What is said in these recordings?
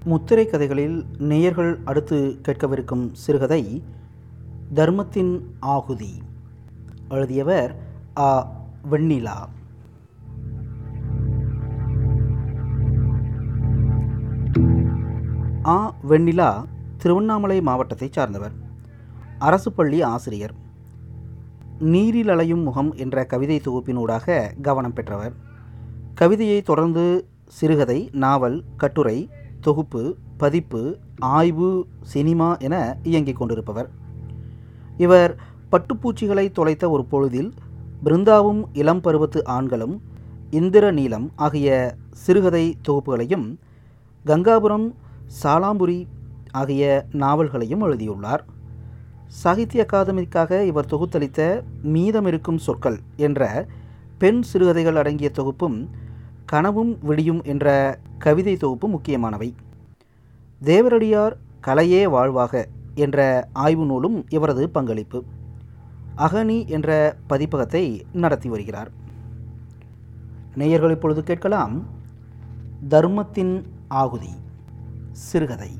முத்திரை கதைகளில் நேயர்கள் அடுத்து கேட்கவிருக்கும் சிறுகதை தர்மத்தின் ஆகுதி எழுதியவர் ஆ வெண்ணிலா ஆ வெண்ணிலா திருவண்ணாமலை மாவட்டத்தைச் சார்ந்தவர் அரசு பள்ளி ஆசிரியர் நீரில் அலையும் முகம் என்ற கவிதை தொகுப்பினூடாக கவனம் பெற்றவர் கவிதையை தொடர்ந்து சிறுகதை நாவல் கட்டுரை தொகுப்பு பதிப்பு ஆய்வு சினிமா என இயங்கிக் கொண்டிருப்பவர் இவர் பட்டுப்பூச்சிகளை தொலைத்த ஒரு பொழுதில் பிருந்தாவும் இளம் பருவத்து ஆண்களும் இந்திர நீலம் ஆகிய சிறுகதை தொகுப்புகளையும் கங்காபுரம் சாலாம்புரி ஆகிய நாவல்களையும் எழுதியுள்ளார் சாகித்ய அகாதமிக்காக இவர் தொகுத்தளித்த மீதமிருக்கும் சொற்கள் என்ற பெண் சிறுகதைகள் அடங்கிய தொகுப்பும் கனவும் விடியும் என்ற கவிதை தொகுப்பு முக்கியமானவை தேவரடியார் கலையே வாழ்வாக என்ற ஆய்வு நூலும் இவரது பங்களிப்பு அகனி என்ற பதிப்பகத்தை நடத்தி வருகிறார் நேயர்கள் இப்பொழுது கேட்கலாம் தர்மத்தின் ஆகுதி சிறுகதை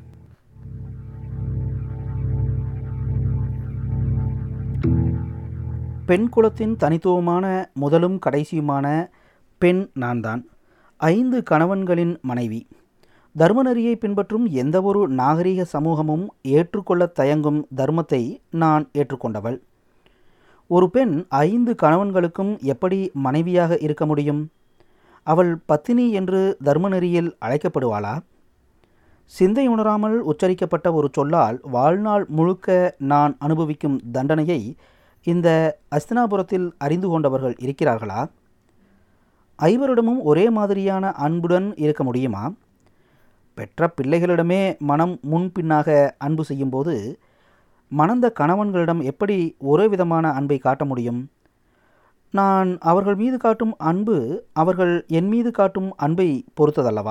பெண் குலத்தின் தனித்துவமான முதலும் கடைசியுமான பெண் நான்தான் ஐந்து கணவன்களின் மனைவி தர்மநெறியை பின்பற்றும் எந்தவொரு நாகரிக சமூகமும் ஏற்றுக்கொள்ள தயங்கும் தர்மத்தை நான் ஏற்றுக்கொண்டவள் ஒரு பெண் ஐந்து கணவன்களுக்கும் எப்படி மனைவியாக இருக்க முடியும் அவள் பத்தினி என்று தர்மநெறியில் அழைக்கப்படுவாளா சிந்தை உணராமல் உச்சரிக்கப்பட்ட ஒரு சொல்லால் வாழ்நாள் முழுக்க நான் அனுபவிக்கும் தண்டனையை இந்த அஸ்தினாபுரத்தில் அறிந்து கொண்டவர்கள் இருக்கிறார்களா ஐவரிடமும் ஒரே மாதிரியான அன்புடன் இருக்க முடியுமா பெற்ற பிள்ளைகளிடமே மனம் முன்பின்னாக அன்பு செய்யும்போது மணந்த கணவன்களிடம் எப்படி ஒரே விதமான அன்பை காட்ட முடியும் நான் அவர்கள் மீது காட்டும் அன்பு அவர்கள் என் மீது காட்டும் அன்பை பொறுத்ததல்லவா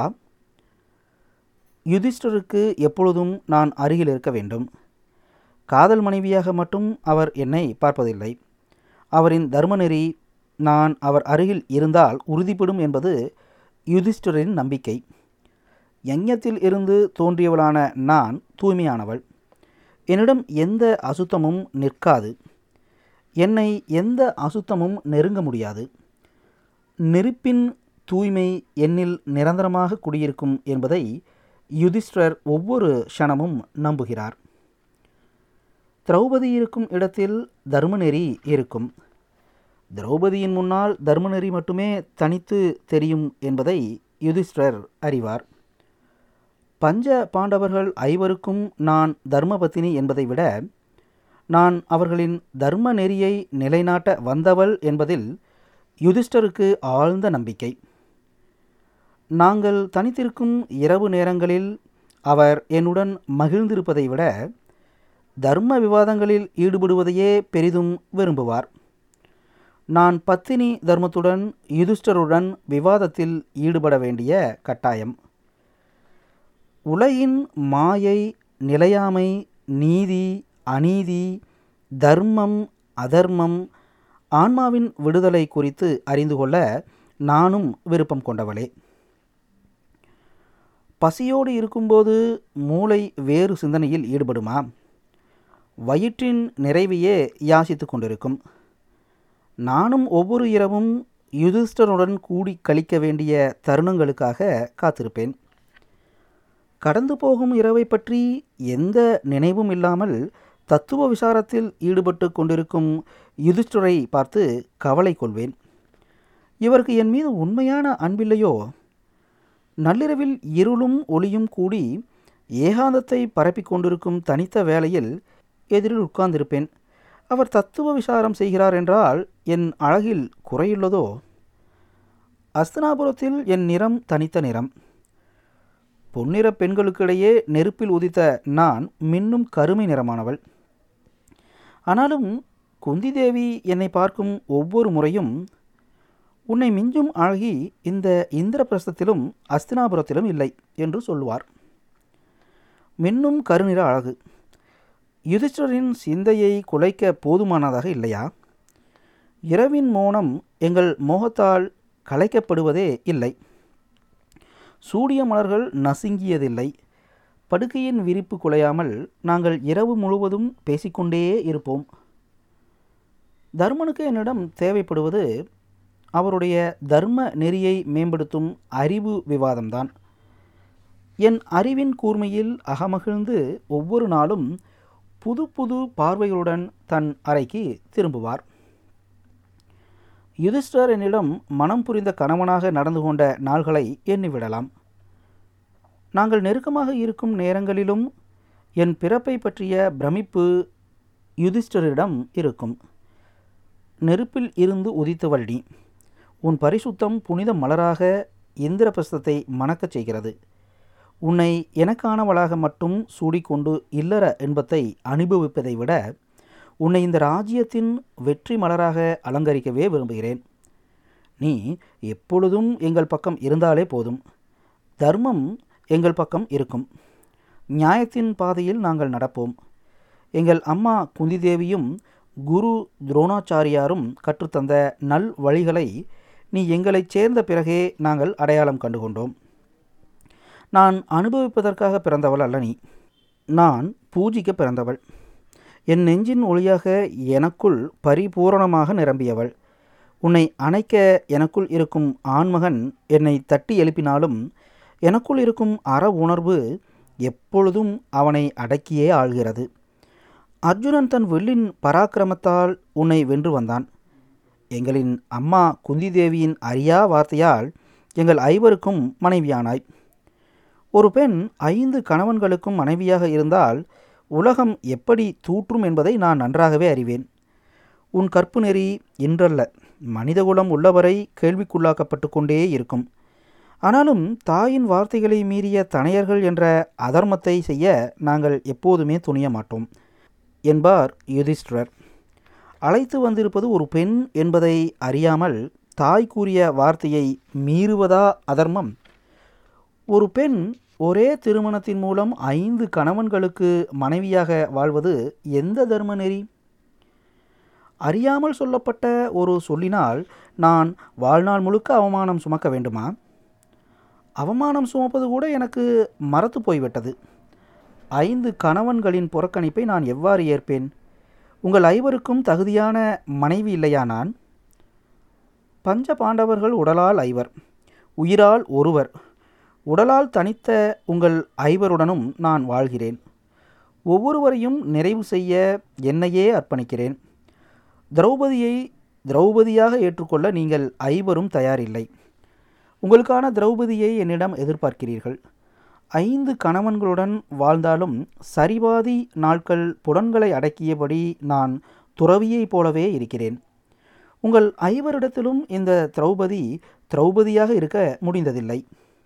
யுதிஷ்டருக்கு எப்பொழுதும் நான் அருகில் இருக்க வேண்டும் காதல் மனைவியாக மட்டும் அவர் என்னை பார்ப்பதில்லை அவரின் தர்மநெறி நான் அவர் அருகில் இருந்தால் உறுதிப்படும் என்பது யுதிஷ்டரின் நம்பிக்கை யஞத்தில் இருந்து தோன்றியவளான நான் தூய்மையானவள் என்னிடம் எந்த அசுத்தமும் நிற்காது என்னை எந்த அசுத்தமும் நெருங்க முடியாது நெருப்பின் தூய்மை என்னில் நிரந்தரமாக குடியிருக்கும் என்பதை யுதிஷ்டர் ஒவ்வொரு க்ஷணமும் நம்புகிறார் திரௌபதி இருக்கும் இடத்தில் தர்மநெறி இருக்கும் திரௌபதியின் முன்னால் தர்மநெறி மட்டுமே தனித்து தெரியும் என்பதை யுதிஷ்டர் அறிவார் பஞ்ச பாண்டவர்கள் ஐவருக்கும் நான் தர்மபத்தினி என்பதை விட நான் அவர்களின் தர்ம நெறியை நிலைநாட்ட வந்தவள் என்பதில் யுதிஷ்டருக்கு ஆழ்ந்த நம்பிக்கை நாங்கள் தனித்திருக்கும் இரவு நேரங்களில் அவர் என்னுடன் மகிழ்ந்திருப்பதை விட தர்ம விவாதங்களில் ஈடுபடுவதையே பெரிதும் விரும்புவார் நான் பத்தினி தர்மத்துடன் யுதிஷ்டருடன் விவாதத்தில் ஈடுபட வேண்டிய கட்டாயம் உலகின் மாயை நிலையாமை நீதி அநீதி தர்மம் அதர்மம் ஆன்மாவின் விடுதலை குறித்து அறிந்து கொள்ள நானும் விருப்பம் கொண்டவளே பசியோடு இருக்கும்போது மூளை வேறு சிந்தனையில் ஈடுபடுமா வயிற்றின் நிறைவையே யாசித்து கொண்டிருக்கும் நானும் ஒவ்வொரு இரவும் யுதிஷ்டருடன் கூடி கழிக்க வேண்டிய தருணங்களுக்காக காத்திருப்பேன் கடந்து போகும் இரவை பற்றி எந்த நினைவும் இல்லாமல் தத்துவ விசாரத்தில் ஈடுபட்டு கொண்டிருக்கும் யுதிஷ்டரை பார்த்து கவலை கொள்வேன் இவருக்கு என் மீது உண்மையான அன்பில்லையோ நள்ளிரவில் இருளும் ஒளியும் கூடி ஏகாந்தத்தை பரப்பிக் கொண்டிருக்கும் தனித்த வேளையில் எதிரில் உட்கார்ந்திருப்பேன் அவர் தத்துவ விசாரம் செய்கிறார் என்றால் என் அழகில் குறையுள்ளதோ அஸ்தனாபுரத்தில் என் நிறம் தனித்த நிறம் பொன்னிற பெண்களுக்கிடையே நெருப்பில் உதித்த நான் மின்னும் கருமை நிறமானவள் ஆனாலும் குந்தி தேவி என்னை பார்க்கும் ஒவ்வொரு முறையும் உன்னை மிஞ்சும் அழகி இந்த இந்திரபிரஸ்தத்திலும் அஸ்தினாபுரத்திலும் இல்லை என்று சொல்லுவார் மின்னும் கருநிற அழகு யுதிஷ்டரின் சிந்தையை குலைக்க போதுமானதாக இல்லையா இரவின் மோனம் எங்கள் மோகத்தால் கலைக்கப்படுவதே இல்லை சூடிய மலர்கள் நசுங்கியதில்லை படுக்கையின் விரிப்பு குலையாமல் நாங்கள் இரவு முழுவதும் பேசிக்கொண்டே இருப்போம் தர்மனுக்கு என்னிடம் தேவைப்படுவது அவருடைய தர்ம நெறியை மேம்படுத்தும் அறிவு விவாதம்தான் என் அறிவின் கூர்மையில் அகமகிழ்ந்து ஒவ்வொரு நாளும் புது புது பார்வைகளுடன் தன் அறைக்கு திரும்புவார் யுதிஷ்டர் என்னிடம் மனம் புரிந்த கணவனாக நடந்து கொண்ட நாள்களை எண்ணிவிடலாம் நாங்கள் நெருக்கமாக இருக்கும் நேரங்களிலும் என் பிறப்பை பற்றிய பிரமிப்பு யுதிஷ்டரிடம் இருக்கும் நெருப்பில் இருந்து உதித்தவள் நீ உன் பரிசுத்தம் புனித மலராக இந்திரபிரஸ்தத்தை மணக்கச் செய்கிறது உன்னை எனக்கானவளாக மட்டும் சூடிக்கொண்டு இல்லற இன்பத்தை அனுபவிப்பதை விட உன்னை இந்த ராஜ்யத்தின் வெற்றி மலராக அலங்கரிக்கவே விரும்புகிறேன் நீ எப்பொழுதும் எங்கள் பக்கம் இருந்தாலே போதும் தர்மம் எங்கள் பக்கம் இருக்கும் நியாயத்தின் பாதையில் நாங்கள் நடப்போம் எங்கள் அம்மா குந்திதேவியும் குரு துரோணாச்சாரியாரும் கற்றுத்தந்த நல் வழிகளை நீ எங்களைச் சேர்ந்த பிறகே நாங்கள் அடையாளம் கண்டுகொண்டோம் நான் அனுபவிப்பதற்காக பிறந்தவள் அல்ல நீ நான் பூஜிக்க பிறந்தவள் என் நெஞ்சின் ஒளியாக எனக்குள் பரிபூரணமாக நிரம்பியவள் உன்னை அணைக்க எனக்குள் இருக்கும் ஆண்மகன் என்னை தட்டி எழுப்பினாலும் எனக்குள் இருக்கும் அற உணர்வு எப்பொழுதும் அவனை அடக்கியே ஆள்கிறது அர்ஜுனன் தன் வில்லின் பராக்கிரமத்தால் உன்னை வென்று வந்தான் எங்களின் அம்மா குந்தி தேவியின் அறியா வார்த்தையால் எங்கள் ஐவருக்கும் மனைவியானாய் ஒரு பெண் ஐந்து கணவன்களுக்கும் மனைவியாக இருந்தால் உலகம் எப்படி தூற்றும் என்பதை நான் நன்றாகவே அறிவேன் உன் கற்பு நெறி இன்றல்ல மனிதகுலம் உள்ளவரை கேள்விக்குள்ளாக்கப்பட்டு கொண்டே இருக்கும் ஆனாலும் தாயின் வார்த்தைகளை மீறிய தனையர்கள் என்ற அதர்மத்தை செய்ய நாங்கள் எப்போதுமே துணிய மாட்டோம் என்பார் யுதிஷ்டிரர் அழைத்து வந்திருப்பது ஒரு பெண் என்பதை அறியாமல் தாய் கூறிய வார்த்தையை மீறுவதா அதர்மம் ஒரு பெண் ஒரே திருமணத்தின் மூலம் ஐந்து கணவன்களுக்கு மனைவியாக வாழ்வது எந்த தர்ம நெறி அறியாமல் சொல்லப்பட்ட ஒரு சொல்லினால் நான் வாழ்நாள் முழுக்க அவமானம் சுமக்க வேண்டுமா அவமானம் சுமப்பது கூட எனக்கு மறத்து போய்விட்டது ஐந்து கணவன்களின் புறக்கணிப்பை நான் எவ்வாறு ஏற்பேன் உங்கள் ஐவருக்கும் தகுதியான மனைவி இல்லையா நான் பஞ்ச பாண்டவர்கள் உடலால் ஐவர் உயிரால் ஒருவர் உடலால் தனித்த உங்கள் ஐவருடனும் நான் வாழ்கிறேன் ஒவ்வொருவரையும் நிறைவு செய்ய என்னையே அர்ப்பணிக்கிறேன் திரௌபதியை திரௌபதியாக ஏற்றுக்கொள்ள நீங்கள் ஐவரும் தயாரில்லை உங்களுக்கான திரௌபதியை என்னிடம் எதிர்பார்க்கிறீர்கள் ஐந்து கணவன்களுடன் வாழ்ந்தாலும் சரிபாதி நாட்கள் புலன்களை அடக்கியபடி நான் துறவியைப் போலவே இருக்கிறேன் உங்கள் ஐவரிடத்திலும் இந்த திரௌபதி திரௌபதியாக இருக்க முடிந்ததில்லை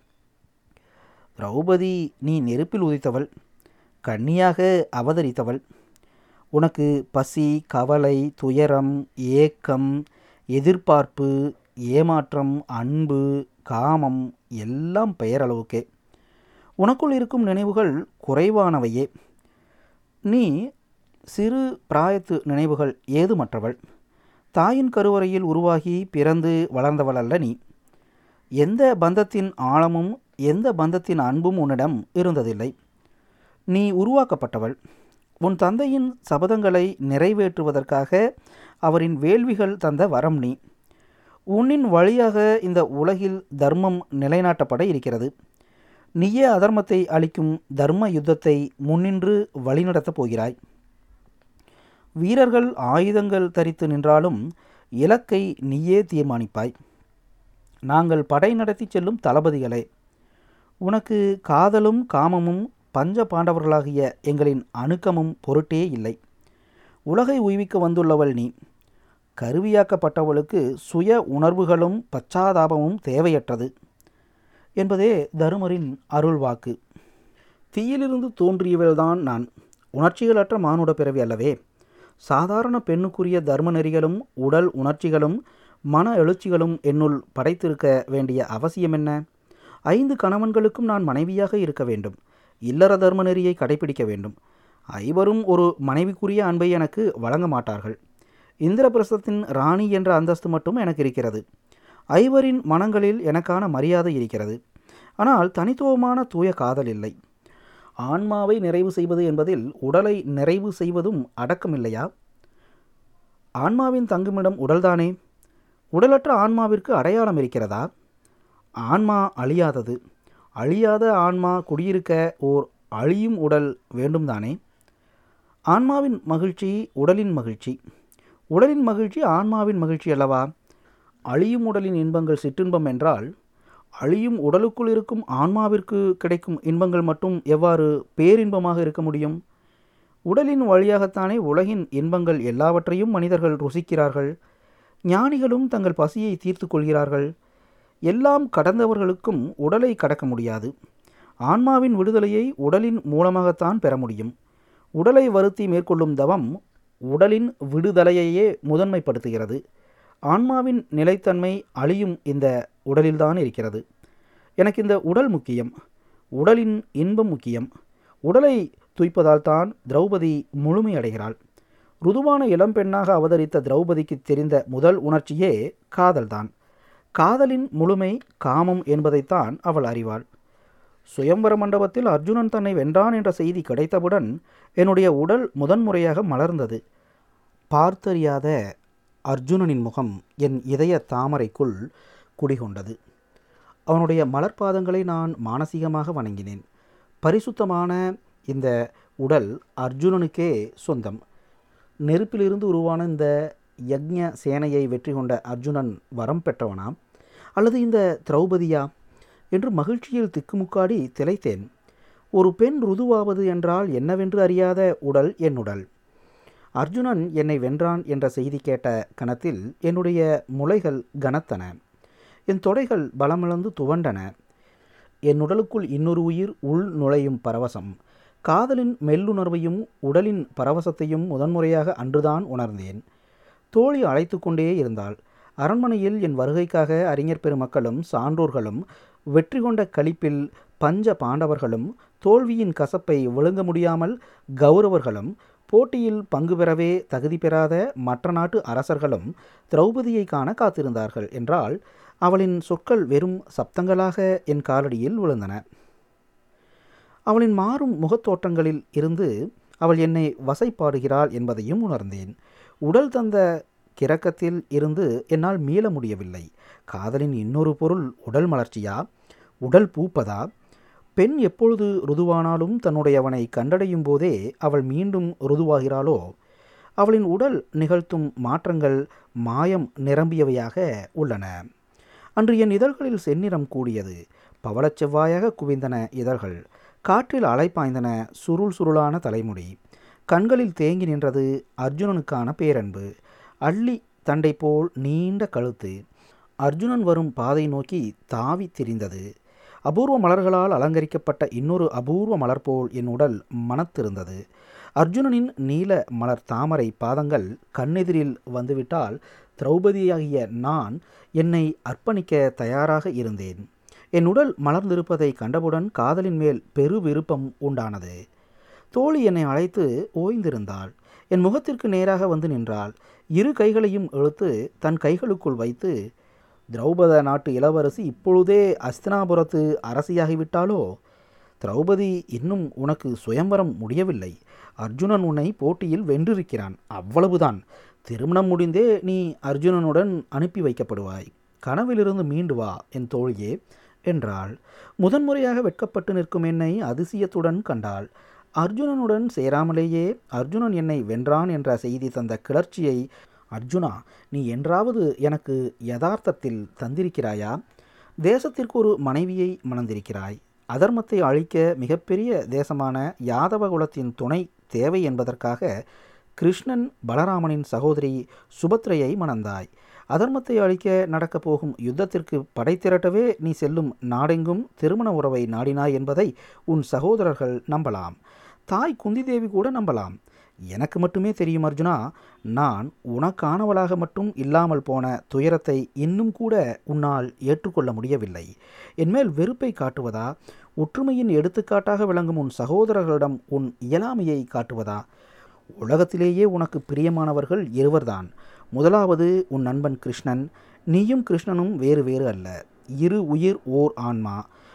திரௌபதி நீ நெருப்பில் உதித்தவள் கன்னியாக அவதரித்தவள் உனக்கு பசி கவலை துயரம் ஏக்கம் எதிர்பார்ப்பு ஏமாற்றம் அன்பு காமம் எல்லாம் பெயரளவுக்கே உனக்குள் இருக்கும் நினைவுகள் குறைவானவையே நீ சிறு பிராயத்து நினைவுகள் ஏதுமற்றவள் தாயின் கருவறையில் உருவாகி பிறந்து வளர்ந்தவள் அல்ல நீ எந்த பந்தத்தின் ஆழமும் எந்த பந்தத்தின் அன்பும் உன்னிடம் இருந்ததில்லை நீ உருவாக்கப்பட்டவள் உன் தந்தையின் சபதங்களை நிறைவேற்றுவதற்காக அவரின் வேள்விகள் தந்த வரம் நீ உன்னின் வழியாக இந்த உலகில் தர்மம் நிலைநாட்டப்பட இருக்கிறது நீயே அதர்மத்தை அளிக்கும் தர்ம யுத்தத்தை முன்னின்று வழிநடத்தப் போகிறாய் வீரர்கள் ஆயுதங்கள் தரித்து நின்றாலும் இலக்கை நீயே தீர்மானிப்பாய் நாங்கள் படை நடத்தி செல்லும் தளபதிகளே உனக்கு காதலும் காமமும் பஞ்ச பாண்டவர்களாகிய எங்களின் அணுக்கமும் பொருட்டே இல்லை உலகை உய்விக்க வந்துள்ளவள் நீ கருவியாக்கப்பட்டவளுக்கு சுய உணர்வுகளும் பச்சாதாபமும் தேவையற்றது என்பதே தருமரின் அருள் வாக்கு தீயிலிருந்து தோன்றியவள்தான் நான் உணர்ச்சிகளற்ற மானுட பிறவி அல்லவே சாதாரண பெண்ணுக்குரிய தர்ம நெறிகளும் உடல் உணர்ச்சிகளும் மன எழுச்சிகளும் என்னுள் படைத்திருக்க வேண்டிய அவசியம் என்ன ஐந்து கணவன்களுக்கும் நான் மனைவியாக இருக்க வேண்டும் இல்லற தர்ம நெறியை கடைபிடிக்க வேண்டும் ஐவரும் ஒரு மனைவிக்குரிய அன்பை எனக்கு வழங்க மாட்டார்கள் இந்திரபிரசத்தின் ராணி என்ற அந்தஸ்து மட்டும் எனக்கு இருக்கிறது ஐவரின் மனங்களில் எனக்கான மரியாதை இருக்கிறது ஆனால் தனித்துவமான தூய காதல் இல்லை ஆன்மாவை நிறைவு செய்வது என்பதில் உடலை நிறைவு செய்வதும் அடக்கம் இல்லையா ஆன்மாவின் தங்குமிடம் உடல்தானே உடலற்ற ஆன்மாவிற்கு அடையாளம் இருக்கிறதா ஆன்மா அழியாதது அழியாத ஆன்மா குடியிருக்க ஓர் அழியும் உடல் வேண்டும் தானே ஆன்மாவின் மகிழ்ச்சி உடலின் மகிழ்ச்சி உடலின் மகிழ்ச்சி ஆன்மாவின் மகிழ்ச்சி அல்லவா அழியும் உடலின் இன்பங்கள் சிற்றின்பம் என்றால் அழியும் உடலுக்குள் இருக்கும் ஆன்மாவிற்கு கிடைக்கும் இன்பங்கள் மட்டும் எவ்வாறு பேரின்பமாக இருக்க முடியும் உடலின் வழியாகத்தானே உலகின் இன்பங்கள் எல்லாவற்றையும் மனிதர்கள் ருசிக்கிறார்கள் ஞானிகளும் தங்கள் பசியை தீர்த்து கொள்கிறார்கள் எல்லாம் கடந்தவர்களுக்கும் உடலை கடக்க முடியாது ஆன்மாவின் விடுதலையை உடலின் மூலமாகத்தான் பெற முடியும் உடலை வருத்தி மேற்கொள்ளும் தவம் உடலின் விடுதலையையே முதன்மைப்படுத்துகிறது ஆன்மாவின் நிலைத்தன்மை அழியும் இந்த உடலில்தான் இருக்கிறது எனக்கு இந்த உடல் முக்கியம் உடலின் இன்பம் முக்கியம் உடலை துய்ப்பதால் தான் திரௌபதி முழுமையடைகிறாள் ருதுவான இளம்பெண்ணாக அவதரித்த திரௌபதிக்கு தெரிந்த முதல் உணர்ச்சியே காதல்தான் காதலின் முழுமை காமம் என்பதைத்தான் அவள் அறிவாள் சுயம்பர மண்டபத்தில் அர்ஜுனன் தன்னை வென்றான் என்ற செய்தி கிடைத்தவுடன் என்னுடைய உடல் முதன்முறையாக மலர்ந்தது பார்த்தறியாத அர்ஜுனனின் முகம் என் இதய தாமரைக்குள் குடிகொண்டது அவனுடைய மலர்பாதங்களை நான் மானசீகமாக வணங்கினேன் பரிசுத்தமான இந்த உடல் அர்ஜுனனுக்கே சொந்தம் நெருப்பிலிருந்து உருவான இந்த யக்ஞ சேனையை வெற்றி கொண்ட அர்ஜுனன் வரம் பெற்றவனாம் அல்லது இந்த திரௌபதியா என்று மகிழ்ச்சியில் திக்குமுக்காடி திளைத்தேன் ஒரு பெண் ருதுவாவது என்றால் என்னவென்று அறியாத உடல் என் உடல் அர்ஜுனன் என்னை வென்றான் என்ற செய்தி கேட்ட கணத்தில் என்னுடைய முளைகள் கனத்தன என் தொடைகள் பலமிழந்து துவண்டன என் உடலுக்குள் இன்னொரு உயிர் உள் நுழையும் பரவசம் காதலின் மெல்லுணர்வையும் உடலின் பரவசத்தையும் முதன்முறையாக அன்றுதான் உணர்ந்தேன் தோழி அழைத்து கொண்டே இருந்தாள் அரண்மனையில் என் வருகைக்காக அறிஞர் பெருமக்களும் சான்றோர்களும் வெற்றி கொண்ட களிப்பில் பஞ்ச பாண்டவர்களும் தோல்வியின் கசப்பை விழுங்க முடியாமல் கௌரவர்களும் போட்டியில் பங்கு பெறவே தகுதி பெறாத மற்ற நாட்டு அரசர்களும் திரௌபதியை காண காத்திருந்தார்கள் என்றால் அவளின் சொற்கள் வெறும் சப்தங்களாக என் காலடியில் விழுந்தன அவளின் மாறும் முகத்தோற்றங்களில் இருந்து அவள் என்னை வசைப்பாடுகிறாள் என்பதையும் உணர்ந்தேன் உடல் தந்த கிறக்கத்தில் இருந்து என்னால் மீள முடியவில்லை காதலின் இன்னொரு பொருள் உடல் மலர்ச்சியா உடல் பூப்பதா பெண் எப்பொழுது ருதுவானாலும் தன்னுடையவனை கண்டடையும் போதே அவள் மீண்டும் ருதுவாகிறாளோ அவளின் உடல் நிகழ்த்தும் மாற்றங்கள் மாயம் நிரம்பியவையாக உள்ளன அன்று என் இதழ்களில் செந்நிறம் கூடியது பவளச் செவ்வாயாக குவிந்தன இதழ்கள் காற்றில் அலைப்பாய்ந்தன சுருள் சுருளான தலைமுடி கண்களில் தேங்கி நின்றது அர்ஜுனனுக்கான பேரன்பு அள்ளி தண்டை போல் நீண்ட கழுத்து அர்ஜுனன் வரும் பாதை நோக்கி தாவி திரிந்தது அபூர்வ மலர்களால் அலங்கரிக்கப்பட்ட இன்னொரு அபூர்வ மலர் போல் என் உடல் மனத்திருந்தது அர்ஜுனனின் நீல மலர் தாமரை பாதங்கள் கண்ணெதிரில் வந்துவிட்டால் திரௌபதியாகிய நான் என்னை அர்ப்பணிக்க தயாராக இருந்தேன் என் உடல் மலர்ந்திருப்பதை கண்டவுடன் காதலின் மேல் பெரு விருப்பம் உண்டானது தோழி என்னை அழைத்து ஓய்ந்திருந்தாள் என் முகத்திற்கு நேராக வந்து நின்றாள் இரு கைகளையும் இழுத்து தன் கைகளுக்குள் வைத்து திரௌபத நாட்டு இளவரசி இப்பொழுதே அஸ்தினாபுரத்து அரசியாகிவிட்டாலோ திரௌபதி இன்னும் உனக்கு சுயம்பரம் முடியவில்லை அர்ஜுனன் உன்னை போட்டியில் வென்றிருக்கிறான் அவ்வளவுதான் திருமணம் முடிந்தே நீ அர்ஜுனனுடன் அனுப்பி வைக்கப்படுவாய் கனவிலிருந்து மீண்டு வா என் தோழியே என்றாள் முதன்முறையாக வெட்கப்பட்டு நிற்கும் என்னை அதிசயத்துடன் கண்டாள் அர்ஜுனனுடன் சேராமலேயே அர்ஜுனன் என்னை வென்றான் என்ற செய்தி தந்த கிளர்ச்சியை அர்ஜுனா நீ என்றாவது எனக்கு யதார்த்தத்தில் தந்திருக்கிறாயா தேசத்திற்கு ஒரு மனைவியை மணந்திருக்கிறாய் அதர்மத்தை அழிக்க மிகப்பெரிய தேசமான யாதவ குலத்தின் துணை தேவை என்பதற்காக கிருஷ்ணன் பலராமனின் சகோதரி சுபத்ரையை மணந்தாய் அதர்மத்தை அழிக்க நடக்கப் போகும் யுத்தத்திற்கு படை திரட்டவே நீ செல்லும் நாடெங்கும் திருமண உறவை நாடினாய் என்பதை உன் சகோதரர்கள் நம்பலாம் தாய் குந்தி தேவி கூட நம்பலாம் எனக்கு மட்டுமே தெரியும் அர்ஜுனா நான் உனக்கானவளாக மட்டும் இல்லாமல் போன துயரத்தை இன்னும் கூட உன்னால் ஏற்றுக்கொள்ள முடியவில்லை என்மேல் வெறுப்பை காட்டுவதா ஒற்றுமையின் எடுத்துக்காட்டாக விளங்கும் உன் சகோதரர்களிடம் உன் இயலாமையை காட்டுவதா உலகத்திலேயே உனக்கு பிரியமானவர்கள் இருவர்தான் முதலாவது உன் நண்பன் கிருஷ்ணன் நீயும் கிருஷ்ணனும் வேறு வேறு அல்ல இரு உயிர் ஓர் ஆன்மா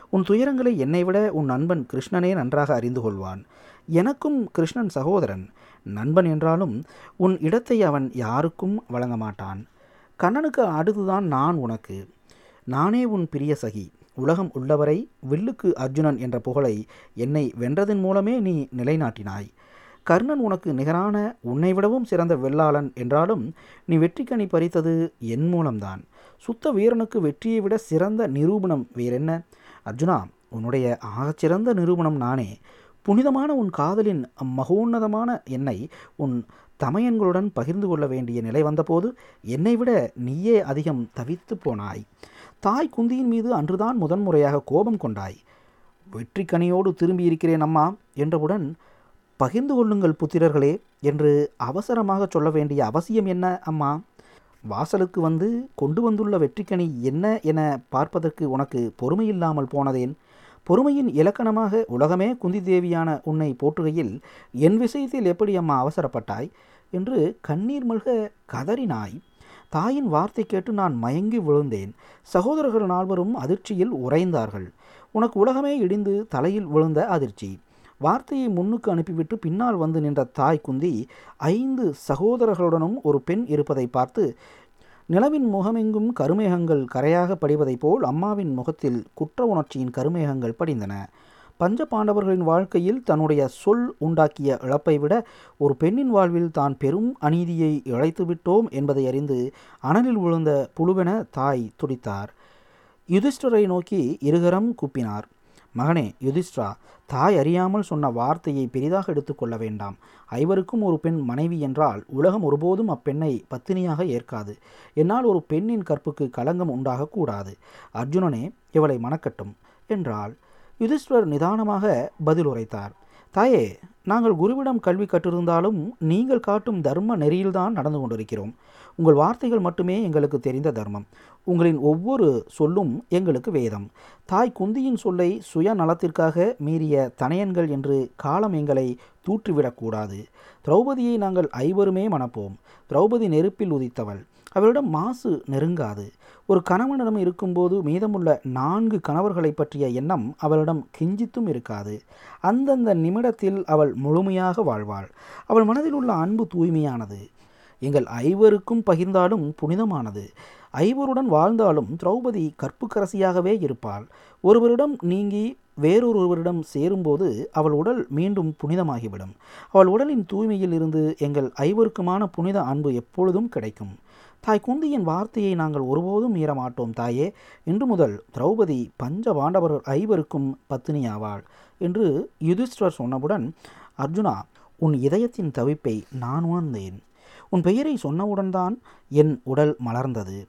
உன் துயரங்களை என்னை விட உன் நண்பன் கிருஷ்ணனே நன்றாக அறிந்து கொள்வான் எனக்கும் கிருஷ்ணன் சகோதரன் நண்பன் என்றாலும் உன் இடத்தை அவன் யாருக்கும் வழங்க மாட்டான் கண்ணனுக்கு அடுத்துதான் நான் உனக்கு நானே உன் பிரிய சகி உலகம் உள்ளவரை வில்லுக்கு அர்ஜுனன் என்ற புகழை என்னை வென்றதன் மூலமே நீ நிலைநாட்டினாய் கர்ணன் உனக்கு நிகரான உன்னை விடவும் சிறந்த வெள்ளாளன் என்றாலும் நீ வெற்றிக்கனி பறித்தது என் மூலம்தான் சுத்த வீரனுக்கு வெற்றியை விட சிறந்த நிரூபணம் வேறென்ன அர்ஜுனா உன்னுடைய ஆகச்சிறந்த நிரூபணம் நானே புனிதமான உன் காதலின் மகோன்னதமான என்னை உன் தமையன்களுடன் பகிர்ந்து கொள்ள வேண்டிய நிலை வந்தபோது என்னை விட நீயே அதிகம் தவித்து போனாய் தாய் குந்தியின் மீது அன்றுதான் முதன்முறையாக கோபம் கொண்டாய் வெற்றி கனியோடு திரும்பி இருக்கிறேன் அம்மா என்றவுடன் பகிர்ந்து கொள்ளுங்கள் புத்திரர்களே என்று அவசரமாக சொல்ல வேண்டிய அவசியம் என்ன அம்மா வாசலுக்கு வந்து கொண்டு வந்துள்ள வெற்றிக்கனி என்ன என பார்ப்பதற்கு உனக்கு பொறுமையில்லாமல் போனதேன் பொறுமையின் இலக்கணமாக உலகமே குந்தி தேவியான உன்னை போற்றுகையில் என் விஷயத்தில் எப்படி அம்மா அவசரப்பட்டாய் என்று கண்ணீர் மல்க கதறினாய் தாயின் வார்த்தை கேட்டு நான் மயங்கி விழுந்தேன் சகோதரர்கள் நால்வரும் அதிர்ச்சியில் உறைந்தார்கள் உனக்கு உலகமே இடிந்து தலையில் விழுந்த அதிர்ச்சி வார்த்தையை முன்னுக்கு அனுப்பிவிட்டு பின்னால் வந்து நின்ற தாய் குந்தி ஐந்து சகோதரர்களுடனும் ஒரு பெண் இருப்பதை பார்த்து நிலவின் முகமெங்கும் கருமேகங்கள் கரையாக படிவதைப் போல் அம்மாவின் முகத்தில் குற்ற உணர்ச்சியின் கருமேகங்கள் படிந்தன பஞ்ச பாண்டவர்களின் வாழ்க்கையில் தன்னுடைய சொல் உண்டாக்கிய இழப்பை விட ஒரு பெண்ணின் வாழ்வில் தான் பெரும் அநீதியை இழைத்து விட்டோம் என்பதை அறிந்து அனலில் விழுந்த புழுவென தாய் துடித்தார் யுதிஷ்டரை நோக்கி இருகரம் கூப்பினார் மகனே யுதிஷ்டரா தாய் அறியாமல் சொன்ன வார்த்தையை பெரிதாக எடுத்துக்கொள்ள வேண்டாம் ஐவருக்கும் ஒரு பெண் மனைவி என்றால் உலகம் ஒருபோதும் அப்பெண்ணை பத்தினியாக ஏற்காது என்னால் ஒரு பெண்ணின் கற்புக்கு களங்கம் உண்டாகக்கூடாது அர்ஜுனனே இவளை மணக்கட்டும் என்றால் யுதிஷ்டர் நிதானமாக பதில் உரைத்தார் தாயே நாங்கள் குருவிடம் கல்வி கற்றிருந்தாலும் நீங்கள் காட்டும் தர்ம நெறியில்தான் நடந்து கொண்டிருக்கிறோம் உங்கள் வார்த்தைகள் மட்டுமே எங்களுக்கு தெரிந்த தர்மம் உங்களின் ஒவ்வொரு சொல்லும் எங்களுக்கு வேதம் தாய் குந்தியின் சொல்லை சுய நலத்திற்காக மீறிய தனையன்கள் என்று காலம் எங்களை தூற்றிவிடக்கூடாது திரௌபதியை நாங்கள் ஐவருமே மணப்போம் திரௌபதி நெருப்பில் உதித்தவள் அவளிடம் மாசு நெருங்காது ஒரு கணவனிடம் இருக்கும்போது மீதமுள்ள நான்கு கணவர்களை பற்றிய எண்ணம் அவளிடம் கிஞ்சித்தும் இருக்காது அந்தந்த நிமிடத்தில் அவள் முழுமையாக வாழ்வாள் அவள் மனதில் உள்ள அன்பு தூய்மையானது எங்கள் ஐவருக்கும் பகிர்ந்தாலும் புனிதமானது ஐவருடன் வாழ்ந்தாலும் திரௌபதி கற்புக்கரசியாகவே இருப்பாள் ஒருவரிடம் நீங்கி வேறொருவரிடம் சேரும்போது அவள் உடல் மீண்டும் புனிதமாகிவிடும் அவள் உடலின் தூய்மையில் இருந்து எங்கள் ஐவருக்குமான புனித அன்பு எப்பொழுதும் கிடைக்கும் தாய் குந்தியின் வார்த்தையை நாங்கள் ஒருபோதும் மீறமாட்டோம் தாயே இன்று முதல் திரௌபதி பஞ்ச பாண்டவர்கள் ஐவருக்கும் பத்தினியாவாள் என்று யுதிஷ்டர் சொன்னவுடன் அர்ஜுனா உன் இதயத்தின் தவிப்பை நான் உணர்ந்தேன் உன் பெயரை சொன்னவுடன் தான் என் உடல் மலர்ந்தது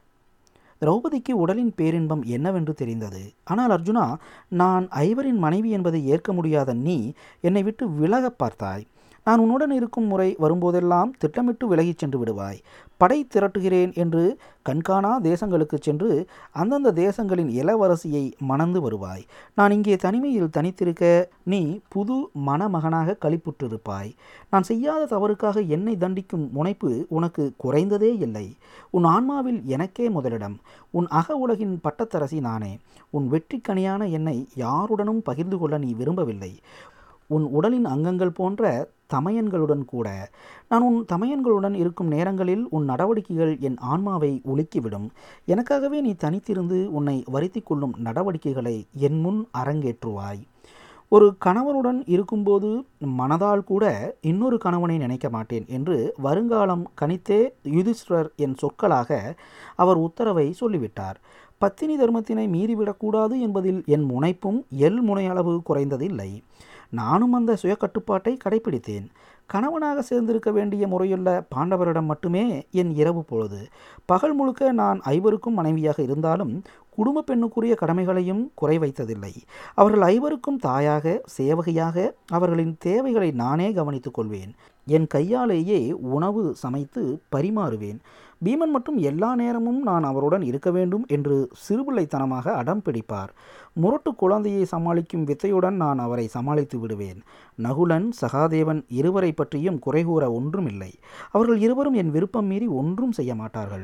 திரௌபதிக்கு உடலின் பேரின்பம் என்னவென்று தெரிந்தது ஆனால் அர்ஜுனா நான் ஐவரின் மனைவி என்பதை ஏற்க முடியாத நீ என்னை விட்டு விலக பார்த்தாய் நான் உன்னுடன் இருக்கும் முறை வரும்போதெல்லாம் திட்டமிட்டு விலகிச் சென்று விடுவாய் படை திரட்டுகிறேன் என்று கண்காணா தேசங்களுக்கு சென்று அந்தந்த தேசங்களின் இளவரசியை மணந்து வருவாய் நான் இங்கே தனிமையில் தனித்திருக்க நீ புது மணமகனாக களிப்புற்றிருப்பாய் நான் செய்யாத தவறுக்காக என்னை தண்டிக்கும் முனைப்பு உனக்கு குறைந்ததே இல்லை உன் ஆன்மாவில் எனக்கே முதலிடம் உன் அக உலகின் பட்டத்தரசி நானே உன் வெற்றி கனியான என்னை யாருடனும் பகிர்ந்து கொள்ள நீ விரும்பவில்லை உன் உடலின் அங்கங்கள் போன்ற தமையன்களுடன் கூட நான் உன் தமையன்களுடன் இருக்கும் நேரங்களில் உன் நடவடிக்கைகள் என் ஆன்மாவை உலுக்கிவிடும் எனக்காகவே நீ தனித்திருந்து உன்னை வருத்தி கொள்ளும் நடவடிக்கைகளை என் முன் அரங்கேற்றுவாய் ஒரு கணவனுடன் இருக்கும்போது மனதால் கூட இன்னொரு கணவனை நினைக்க மாட்டேன் என்று வருங்காலம் கணித்தே யுதிஷ்டர் என் சொற்களாக அவர் உத்தரவை சொல்லிவிட்டார் பத்தினி தர்மத்தினை மீறிவிடக்கூடாது என்பதில் என் முனைப்பும் எல் முனையளவு குறைந்ததில்லை நானும் அந்த சுய கட்டுப்பாட்டை கடைபிடித்தேன் கணவனாக சேர்ந்திருக்க வேண்டிய முறையுள்ள பாண்டவரிடம் மட்டுமே என் இரவு பொழுது பகல் முழுக்க நான் ஐவருக்கும் மனைவியாக இருந்தாலும் குடும்ப பெண்ணுக்குரிய கடமைகளையும் குறை வைத்ததில்லை அவர்கள் ஐவருக்கும் தாயாக சேவகையாக அவர்களின் தேவைகளை நானே கவனித்துக் கொள்வேன் என் கையாலேயே உணவு சமைத்து பரிமாறுவேன் பீமன் மட்டும் எல்லா நேரமும் நான் அவருடன் இருக்க வேண்டும் என்று சிறுபிள்ளைத்தனமாக அடம் பிடிப்பார் முரட்டு குழந்தையை சமாளிக்கும் வித்தையுடன் நான் அவரை சமாளித்து விடுவேன் நகுலன் சகாதேவன் இருவரை பற்றியும் குறை கூற ஒன்றுமில்லை அவர்கள் இருவரும் என் விருப்பம் மீறி ஒன்றும் செய்ய மாட்டார்கள்